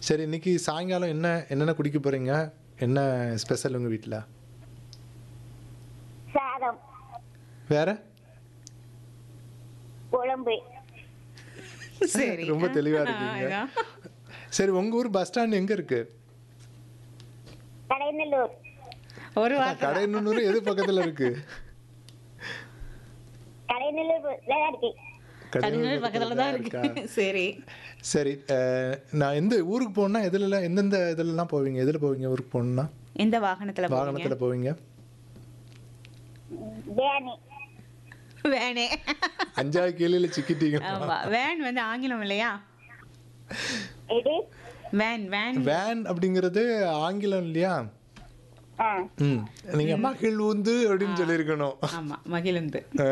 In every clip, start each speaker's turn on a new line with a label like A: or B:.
A: சரி இன்னைக்கு சாயங்காலம் என்ன என்னென்ன குடிக்க போறீங்க என்ன ஸ்பெஷல் உங்க வீட்டில்
B: சாதம்
A: வேற
B: குழம்பு
C: சரி
A: ரொம்ப தெளிவா
C: ஆ,
A: இருக்கீங்க.
C: அதான்.
A: சரி உங்க ஊர் பஸ் ஸ்டாண்ட் எங்க இருக்கு
B: கடைநல்லூர்
C: ஒரு வார்த்தை
A: கடையநல்லூர் எது பக்கத்துல இருக்கு
B: கடைநல்லூர் தான் இருக்கு
C: கடைநல்லூர் பக்கத்துல தான்
A: இருக்கா?
C: இருக்கு சரி
A: சரி அஹ், நான் எந்த ஊருக்கு போகணும்னா எதுல எந்தெந்த இதுலலாம் போவீங்க எதுல போவீங்க ஊருக்கு போகணும்னா
C: எந்த வாகனத்துல போவீங்க
A: வாகனத்துல போவீங்க
B: தேனி
C: வேனே
A: அஞ்சாவது கேள்வியில சிக்கிட்டீங்க
C: ஆமா வேன் வந்து ஆங்கிலம் இல்லையா
B: இது
C: வேன் வேன்
A: வேன் அப்படிங்கிறது ஆங்கிலம் இல்லையா
B: ஆ
A: ம் நீங்க மகிழ் ஊந்து அப்படின்னு சொல்லியிருக்கணும்
C: ஆமா மகிழுந்து
A: ஆ.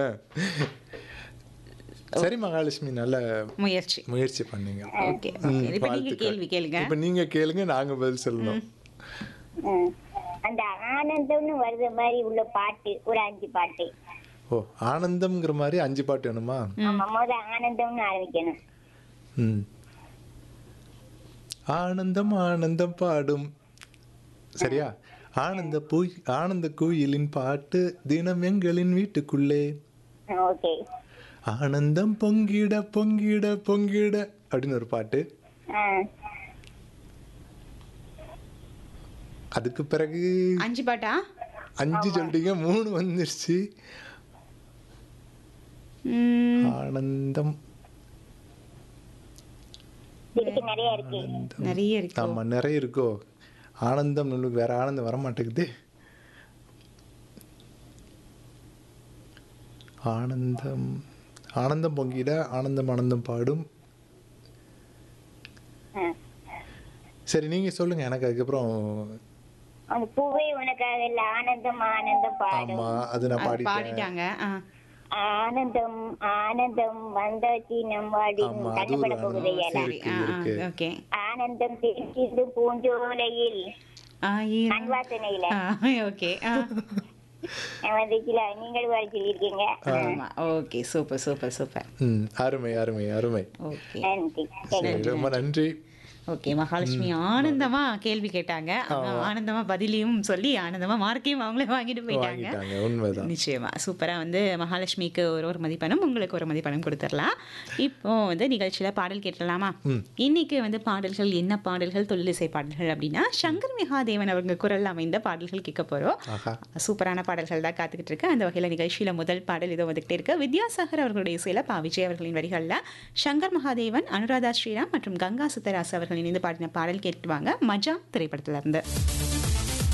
A: சரி மகாலட்சுமி நல்ல
C: முயற்சி
A: முயற்சி பண்ணீங்க
C: ஓகே
A: ம்,
C: இப்ப நீங்க
A: வாழ்த்துக்கள்.
C: கேள்வி கேளுங்க
A: இப்ப நீங்க கேளுங்க நாங்க பதில் சொல்லணும்
B: ம். அந்த ஆனந்தம்னு வருது மாதிரி உள்ள பாட்டு ஒரு அஞ்சு பாட்டு
A: ஓ ஆனந்தம்ங்கிற மாதிரி அஞ்சு பாட்டு வேணுமா
B: ஆமா முத ஆனந்தம்னு ஆரம்பிக்கணும்
A: ம் ஆனந்தம் ஆனந்தம் பாடும் சரியா ஆனந்த பூய் ஆனந்த கோயிலின் பாட்டு தினம் எங்களின் வீட்டுக்குள்ளே
B: ஓகே
A: ஆனந்தம் பொங்கிட பொங்கிட பொங்கிட அப்படின்னு ஒரு பாட்டு
B: ஆ
A: அதுக்கு பிறகு
C: அஞ்சு பாட்டா
A: அஞ்சு சொல்லிட்டீங்க மூணு வந்துருச்சு
C: ம்,
A: ஆனந்தம்
B: இதுக்கு நிறைய இருக்கு
C: நிறைய இருக்கு
A: ஆமா நிறைய இருக்கோ ஆனந்தம் நம்மளுக்கு வேற ஆனந்தம் வர மாட்டேங்குது ஆனந்தம் ஆனந்தம் பொங்கிட ஆனந்தம் ஆனந்தம் பாடும்
B: ஆ.
A: சரி நீங்க சொல்லுங்க எனக்கு அதுக்கப்புறம்
B: அந்த பூவே உனக்காக இல்ல ஆனந்தம் ஆனந்தம் பாடும்
A: ஆமா அது நான்
C: அது
A: பாடிட்டேன்
C: பாடிட்டாங்க ஆ.
B: ஆனந்தம் ஆனந்தம் வந்தாச்சு நம் வாடி
A: ஆமா, அது
B: கண்டுபட
A: ஒரு
B: போகுது
A: ஆனந்தம்.
B: ஏலா
A: இருக்கு,
C: ஆ, ஆ,
A: இருக்கு.
C: ஓகே
B: ஆனந்தம் தெரிக்கிறது பூஞ்சோலையில்
C: ஆயிரம்
B: அன்வாசனையில
C: ஆ, ஓகே ஆ.
B: வந்துச்சுல நீங்களும் வர சொல்லியிருக்கீங்க
C: ஆமா ஓகே சூப்பர் சூப்பர் சூப்பர்
A: ம் அருமை அருமை அருமை
C: ஓகே
B: நன்றி
A: சரி ரொம்ப நன்றி
C: ஓகே மகாலட்சுமி ஆனந்தமா கேள்வி கேட்டாங்க அவங்க ஆனந்தமா பதிலையும் சொல்லி ஆனந்தமா மார்க்கையும் அவங்களே வாங்கிட்டு போயிட்டாங்க
A: வாங்கிட்டாங்க உண்மைதான்
C: நிச்சயமா சூப்பரா வந்து மகாலட்சுமிக்கு ஒரு ஒரு மதிப்பெண்ணும் உங்களுக்கு ஒரு மதிப்பெண்ணும் கொடுத்துடலாம் இப்போ வந்து நிகழ்ச்சியில பாடல் கேட்டலாமா இன்னைக்கு வந்து பாடல்கள் என்ன பாடல்கள் தொழிலிசை பாடல்கள் அப்படின்னா சங்கர் மகாதேவன் அவங்க குரல் அமைந்த பாடல்கள் கேட்க போறோம்
A: ஆஹா
C: சூப்பரான பாடல்கள் தான் காத்துக்கிட்டு இருக்கு அந்த வகையில் நிகழ்ச்சியில் முதல் பாடல் இதோ வந்துகிட்டே இருக்கு வித்யாசாகர் அவர்களுடைய இசையில் பா விஜய் அவர்களின் வரிகளில் சங்கர் மகாதேவன் அனுராதா ஸ்ரீராம் மற்றும் கங்கா சுத்தராஸ் அவர்கள் இணைந்து பாடின பாடல் கேட்டுவாங்க மஜா திரைப்படத்துல இருந்து